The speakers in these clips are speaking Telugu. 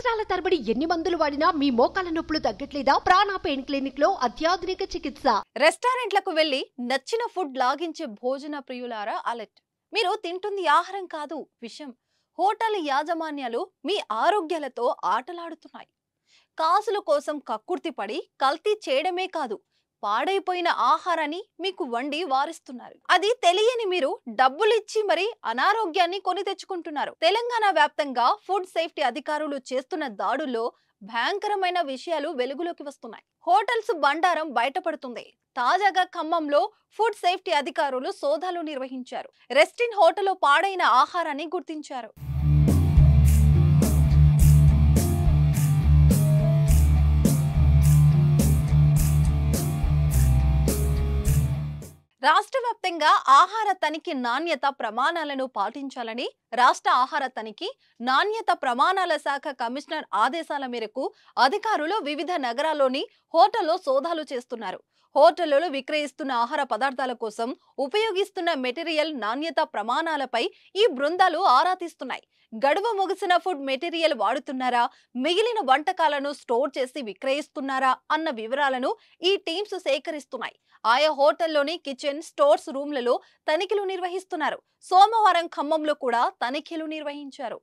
సంవత్సరాల తరబడి ఎన్ని మందులు వాడినా మీ మోకాల నొప్పులు తగ్గట్లేదా ప్రాణ పెయిన్ క్లినిక్ లో అత్యాధునిక చికిత్స రెస్టారెంట్లకు వెళ్లి నచ్చిన ఫుడ్ లాగించే భోజన ప్రియులారా అలర్ట్ మీరు తింటుంది ఆహారం కాదు విషం హోటల్ యాజమాన్యాలు మీ ఆరోగ్యాలతో ఆటలాడుతున్నాయి కాసుల కోసం కక్కుర్తి పడి కల్తీ చేయడమే కాదు పాడైపోయిన ఆహారాన్ని మీకు వండి వారిస్తున్నారు అది తెలియని మీరు డబ్బులిచ్చి మరి అనారోగ్యాన్ని కొని తెచ్చుకుంటున్నారు తెలంగాణ వ్యాప్తంగా ఫుడ్ సేఫ్టీ అధికారులు చేస్తున్న దాడుల్లో భయంకరమైన విషయాలు వెలుగులోకి వస్తున్నాయి హోటల్స్ బండారం బయటపడుతుంది తాజాగా ఖమ్మంలో ఫుడ్ సేఫ్టీ అధికారులు సోదాలు నిర్వహించారు రెస్టిన్ హోటల్లో పాడైన ఆహారాన్ని గుర్తించారు రాష్ట్ర వ్యాప్తంగా ఆహార తనిఖీ నాణ్యత ప్రమాణాలను పాటించాలని రాష్ట్ర ఆహార తనిఖీ నాణ్యత ప్రమాణాల శాఖ కమిషనర్ ఆదేశాల మేరకు అధికారులు వివిధ నగరాల్లోని హోటల్లో సోదాలు చేస్తున్నారు హోటళ్లలో విక్రయిస్తున్న ఆహార పదార్థాల కోసం ఉపయోగిస్తున్న మెటీరియల్ నాణ్యత ప్రమాణాలపై ఈ బృందాలు ఆరా తీస్తున్నాయి గడువు ముగిసిన ఫుడ్ మెటీరియల్ వాడుతున్నారా మిగిలిన వంటకాలను స్టోర్ చేసి విక్రయిస్తున్నారా అన్న వివరాలను ఈ టీమ్స్ సేకరిస్తున్నాయి ఆయా హోటల్లోని కిచెన్ స్టోర్స్ రూమ్లలో తనిఖీలు నిర్వహిస్తున్నారు సోమవారం ఖమ్మంలో కూడా తనిఖీలు నిర్వహించారు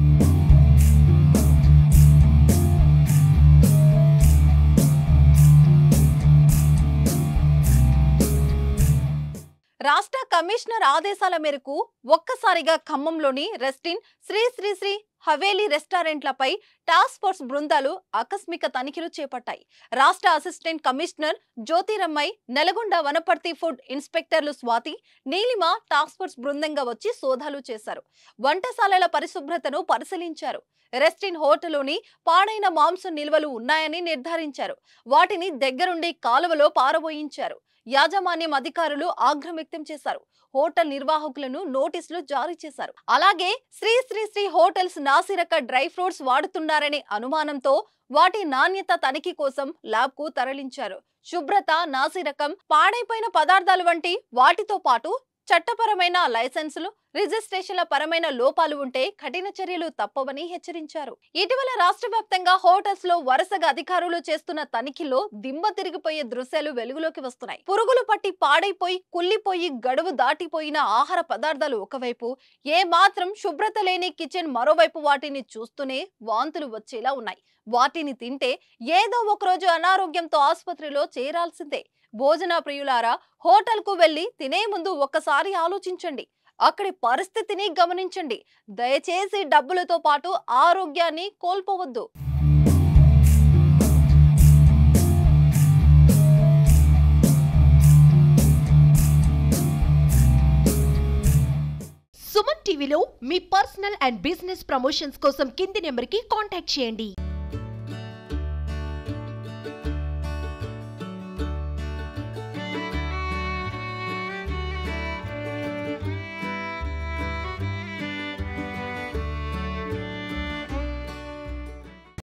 రాష్ట్ర కమిషనర్ ఆదేశాల మేరకు ఒక్కసారిగా ఖమ్మంలోని రెస్టిన్ శ్రీ శ్రీ శ్రీ హవేలీ రెస్టారెంట్లపై టాస్క్ ఫోర్స్ బృందాలు ఆకస్మిక తనిఖీలు చేపట్టాయి రాష్ట్ర assistant commissioner Jyothirmayi Nalgonda Wanaparthy food ఇన్స్పెక్టర్లు స్వాతి నీలిమ టాస్క్ ఫోర్స్ బృందంగా వచ్చి సోదాలు చేశారు వంటశాలల పరిశుభ్రతను పరిశీలించారు రెస్టిన్ హోటల్లోని పాడైన మాంసం నిల్వలు ఉన్నాయని నిర్ధారించారు వాటిని దగ్గరుండి కాలువలో పారబోయించారు యాజమాన్యం అధికారులు ఆగ్రహం వ్యక్తం చేశారు హోటల్ నిర్వాహకులను నోటీసులు జారీ చేశారు అలాగే శ్రీ శ్రీ శ్రీ హోటల్స్ నాసిరక డ్రై ఫ్రూట్స్ వాడుతున్నారనే అనుమానంతో వాటి నాణ్యత తనిఖీ కోసం ల్యాబ్ కు తరలించారు శుభ్రత నాసిరకం పాడైపోయిన పదార్థాలు వంటి వాటితో పాటు చట్టపరమైన లైసెన్సులు రిజిస్ట్రేషన్ల పరమైన లోపాలు ఉంటే కఠిన చర్యలు తప్పవని హెచ్చరించారు ఇటీవల రాష్ట్ర వ్యాప్తంగా హోటల్స్ లో వరుసగా అధికారులు చేస్తున్న తనిఖీలో దిమ్మ తిరిగిపోయే దృశ్యాలు వెలుగులోకి వస్తున్నాయి పురుగులు పట్టి పాడైపోయి కుళ్ళిపోయి గడువు దాటిపోయిన ఆహార పదార్థాలు ఒకవైపు ఏ మాత్రం శుభ్రత లేని కిచెన్ మరోవైపు వాటిని చూస్తూనే వాంతులు వచ్చేలా ఉన్నాయి వాటిని తింటే ఏదో ఒకరోజు అనారోగ్యంతో ఆసుపత్రిలో చేరాల్సిందే భోజన ప్రియులారా హోటల్కు వెళ్లి తినే ముందు ఒక్కసారి ఆలోచించండి అక్కడి పరిస్థితిని గమనించండి దయచేసి డబ్బులతో పాటు ఆరోగ్యాన్ని కోల్పోవద్దు సుమన్ టీవీలో మీ పర్సనల్ అండ్ బిజినెస్ ప్రమోషన్స్ కోసం కింది నెంబర్ కి కాంటాక్ట్ చేయండి